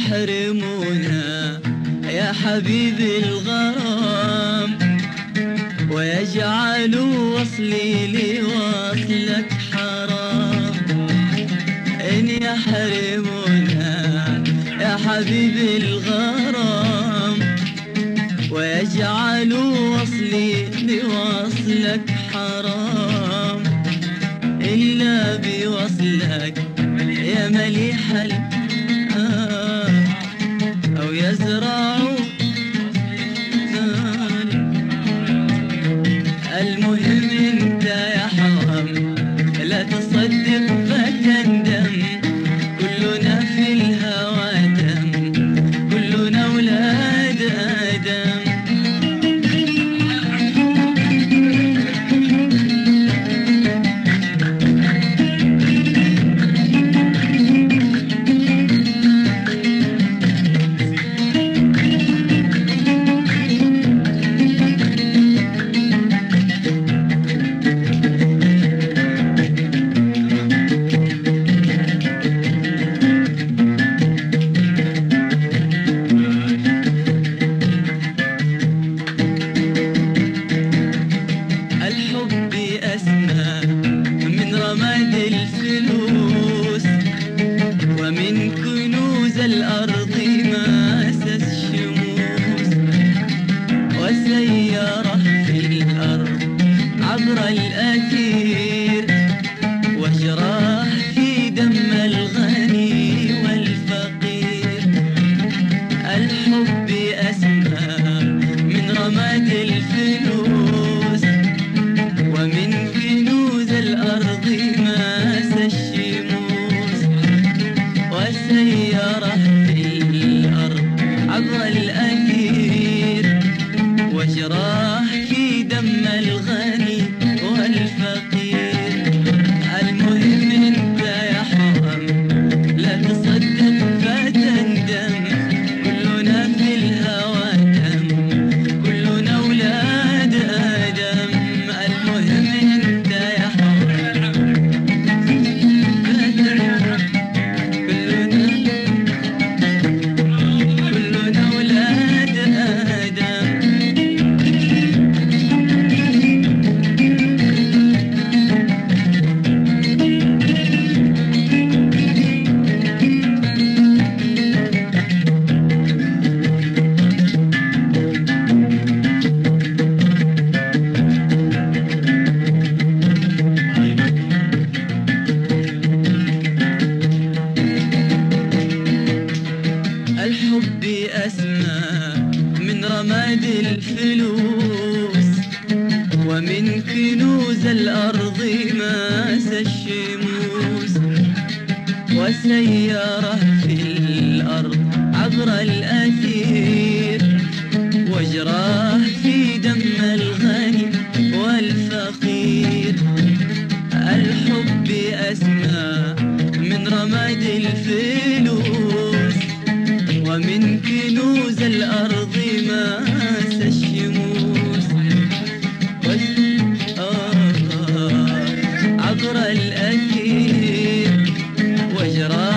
يحرمونا يا حبيبي الغرام ويجعلوا وصلي لوصلك حرام إن يحرمونا يا حبيبي الغرام ويجعلوا وصلي لوصلك حرام إلا بوصلك يا مليح ال- آه أو يزرعوا المهم انت يا حرام لا تصدق فتندم كلنا في الهوى دم كلنا اولاد ادم الحب أسمى من رماد الفلوس ومن كنوز الأرض ماس الشموس وسيارة في الأرض عبر الأثير وجراح في دم الغني والفقير الحب أسمى من رماد الفلوس ومن كنوز الأرض ماس الشموس وسيارة في الأرض عبر الأثير وجراح في دم الغني والفقير المهم انت يا حرام لا تصدق فتندم كلنا في الهوى دم كلنا اولاد ادم المهم انت يا حرام كلنا كلنا اولاد ادم الحب أسمى من رماد الفلوس ومن كنوز الأرض ماس الشموس وسيارة في الأرض عبر الأثير وجراح في دم الغني والفقير الحب أسمى من رماد الفلوس ومن كنوز الأرض ماس الشموس وال- آه عبر الأثير وجراح